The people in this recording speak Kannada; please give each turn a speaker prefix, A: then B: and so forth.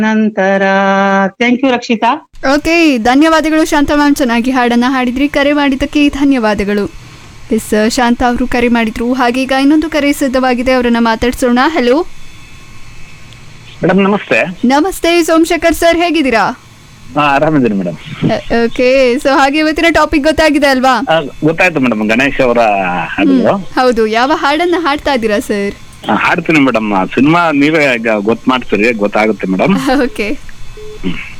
A: ನಂತರ ಥ್ಯಾಂಕ್ ಯು ರಕ್ಷಿತಾ
B: ಓಕೆ ಧನ್ಯವಾದಗಳು ಶಾಂತ ಮ್ಯಾಮ್ ಚೆನ್ನಾಗಿ ಹಾಡನ್ನ ಹಾಡಿದ್ರಿ ಕರೆ ಮಾಡಿದ್ದಕ್ಕೆ ಧನ್ಯವಾದಗಳು ಎಸ್ ಶಾಂತ ಅವರು ಕರೆ ಮಾಡಿದ್ರು ಹಾಗೆ ಈಗ ಇನ್ನೊಂದು ಕರೆ ಸಿದ್ಧವಾಗಿದೆ ಅವರನ್ನ ಮಾತಾಡ್ಸೋಣ ಹಲೋ
C: ಮೇಡಮ್ ನಮಸ್ತೆ
B: ನಮಸ್ತೆ ಸೋಮಶೇಖರ್ ಸರ್ ಹೇಗಿದ್ದೀರಾ
C: ಹಾ ಆರಾಮಿದ್ದೀನಿ ಮೇಡಮ್
B: ಓಕೆ ಸೊ ಹಾಗೆ ಇವತ್ತಿನ ಟಾಪಿಕ್ ಗೊತ್ತಾಗಿದೆ ಅಲ್ವಾ
C: ಗೊತ್ತಾಯ್ತು ಮೇಡಮ್ ಗಣೇಶ್ ಅವರ ಹಾಡಿದ್ರು
B: ಹೌದು ಯಾವ ಹಾಡನ್ನ ಹಾಡ್ತಾ ಇದ್ದೀರಾ ಸರ್
C: ಆ, ಹಾಡ್ತೀನಿ ಮೇಡಮ್ ಸಿನಿಮಾ ನೀವೇ ಈಗ ಗೊತ್ತು ಮಾಡ್ತೀರಿ ಗೊತ್ತಾಗುತ್ತೆ ಮೇಡಮ್
B: ಓಕೆ
C: ಹ್ಮ್.